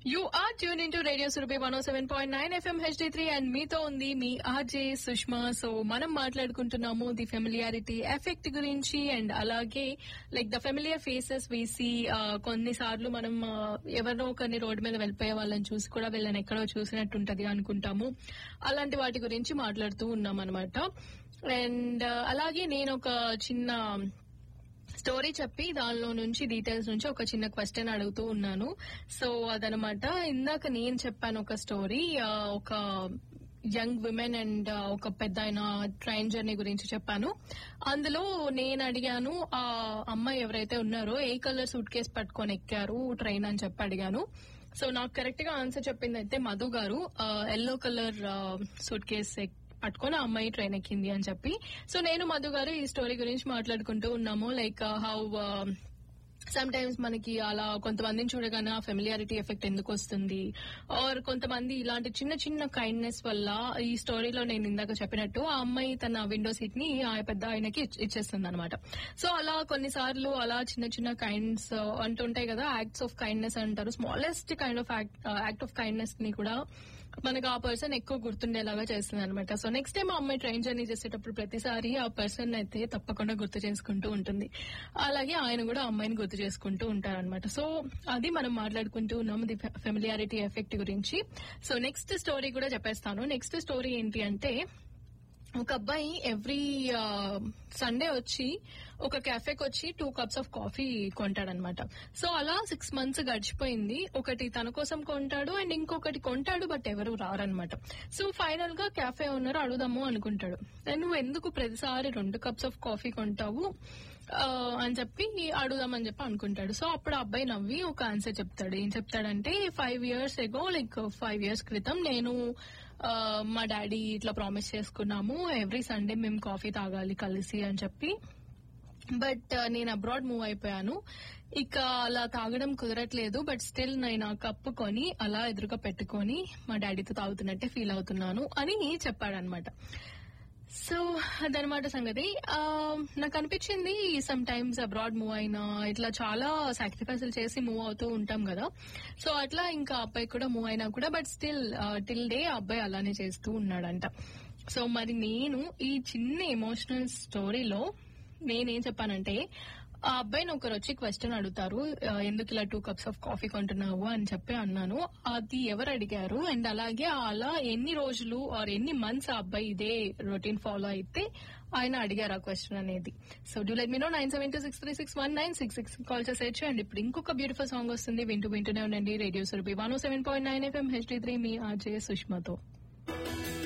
you are tune in to radio Surabhi one seven point nine FM HD three and మీతో ఉంది మీ RJ Sushma so మనం మాట్లాడుకుంటున్నాము the familiarity effect గురించి and అలాగే లైక్ ద ఫెమిలియర్ ఫేసెస్ వేసి కొన్నిసార్లు మనం ఆ, ఎవరినో ఒకరిని రోడ్డు మీద వెళ్ళిపోయే వాళ్ళని చూసి కూడా వీళ్ళని ఎక్కడో చూసినట్టుంటది అనుకుంటాము అలాంటి వాటి గురించి మాట్లాడుతూ ఉన్నాం అనమాట అండ్ అలాగే నేను ఒక చిన్న స్టోరీ చెప్పి దానిలో నుంచి డీటెయిల్స్ నుంచి ఒక చిన్న క్వశ్చన్ అడుగుతూ ఉన్నాను సో అదనమాట ఇందాక నేను చెప్పాను ఒక స్టోరీ ఆ, ఒక యంగ్ విమెన్ అండ్ ఒక పెద్ద ఆయన ట్రైన్ జర్నీ గురించి చెప్పాను అందులో నేను అడిగాను ఆ అమ్మాయి ఎవరైతే ఉన్నారో ఏ కలర్ సూట్ కేస్ పట్టుకొని ఎక్కారు ట్రైన్ అని చెప్పి అడిగాను సో నాకు కరెక్ట్ గా ఆన్సర్ చెప్పింది అయితే మధు గారు ఎల్లో కలర్ సూట్ కేస్ పట్టుకొని ఆ అమ్మాయి ట్రైన్ ఎక్కింది అని చెప్పి సో నేను మధు గారు ఈ స్టోరీ గురించి మాట్లాడుకుంటూ ఉన్నాము లైక్ హౌ సమ్ టైమ్స్ మనకి అలా కొంతమందిని చూడగానే ఆ ఫెమిలియారిటీ ఎఫెక్ట్ ఎందుకు వస్తుంది ఆర్ కొంతమంది ఇలాంటి చిన్న చిన్న కైండ్నెస్ వల్ల ఈ స్టోరీలో నేను ఇందాక చెప్పినట్టు ఆ అమ్మాయి తన విండో సీట్ ని ఆ పెద్ద ఆయనకి ఇచ్- ఇచ్చేస్తుంది అనమాట సో అలా కొన్నిసార్లు అలా చిన్న చిన్న కైండ్స్ అంటుంటాయి కదా యాక్ట్స్ ఆఫ్ కైండ్నెస్ అంటారు smallest kind of act of kindness ని కూడా మనకు ఆ పర్సన్ ఎక్కువ గుర్తుండేలాగా చేస్తుంది అనమాట సో నెక్స్ట్ టైం ఆ అమ్మాయి ట్రైన్ జర్నీ చేసేటప్పుడు ప్రతిసారి ఆ పర్సన్ అయితే తప్పకుండా గుర్తు చేసుకుంటూ ఉంటుంది అలాగే ఆయన కూడా ఆ అమ్మాయిని గుర్తు చేసుకుంటూ ఉంటారనమాట సో అది మనం మాట్లాడుకుంటూ ఉన్నాము ది ఫెమిలియారిటీ ఎఫెక్ట్ గురించి సో నెక్స్ట్ స్టోరీ కూడా చెప్పేస్తాను నెక్స్ట్ స్టోరీ ఏంటి అంటే ఒక అబ్బాయి ఎవ్రీ సండే వచ్చి ఒక కెఫేకి వచ్చి టూ కప్స్ ఆఫ్ కాఫీ కొంటాడనమాట సో అలా సిక్స్ మంత్స్ గడిచిపోయింది ఒకటి తన కోసం కొంటాడు అండ్ ఇంకొకటి కొంటాడు బట్ ఎవరు రారనమాట సో ఫైనల్ గా కెఫే ఓనర్ అడుగుదాము అనుకుంటాడు "then నువ్వు ఎందుకు ప్రతిసారి రెండు కప్స్ ఆఫ్ కాఫీ కొంటావు ఆ, అని చెప్పి అడుగుదామని చెప్పి అనుకుంటాడు సో అప్పుడు ఆ అబ్బాయి నవ్వి ఒక ఆన్సర్ చెప్తాడు ఏం చెప్తాడంటే five years ago like five years క్రితం నేను ఆ, మా డాడీ ఇట్లా ప్రామిస్ చేసుకున్నాము ఎవ్రీ సండే మేము కాఫీ తాగాలి కలిసి అని చెప్పి బట్ నేను అబ్రాడ్ మూవ్ అయిపోయాను ఇక అలా తాగడం కుదరట్లేదు బట్ స్టిల్ నేను ఆ కప్పు కొని అలా ఎదురుగా పెట్టుకొని మా డాడీతో తాగుతున్నట్టే ఫీల్ అవుతున్నాను అని చెప్పాడనమాట సో అదనమాట సంగతి ఆ, నాకు అనిపించింది సమ్ టైమ్స్ అబ్రాడ్ మూవ్ అయినా ఇట్లా చాలా సాక్రిఫైసులు చేసి మూవ్ అవుతూ ఉంటాం కదా సో అట్లా ఇంకా అబ్బాయి కూడా మూవ్ అయినా కూడా బట్ స్టిల్ టిల్ డే అబ్బాయి అలానే చేస్తూ ఉన్నాడంట సో మరి నేను ఈ చిన్న ఎమోషనల్ స్టోరీలో నేనేం చెప్పానంటే ఆ అబ్బాయిని ఒకరు వచ్చి క్వశ్చన్ అడుగుతారు ఆ, ఎందుకు ఇలా టూ కప్స్ ఆఫ్ కాఫీ కొంటున్నావు అని చెప్పి అన్నాను అది ఎవరు అడిగారు అండ్ అలాగే అలా ఎన్ని రోజులు ఆర్ ఎన్ని మంత్స్ ఆ అబ్బాయి ఇదే రొటీన్ ఫాలో అయితే ఆయన అడిగారు ఆ క్వశ్చన్ అనేది so do let me know nine seven two six three six one nine six six call చేసేయచ్చు అండ్ ఇప్పుడు ఇంకొక బ్యూటిఫుల్ సాంగ్ వస్తుంది వింటూ వింటూనే ఉండండి radio Surabhi one seven point nine FM HD three మీ ఆర్జే సుష్మతో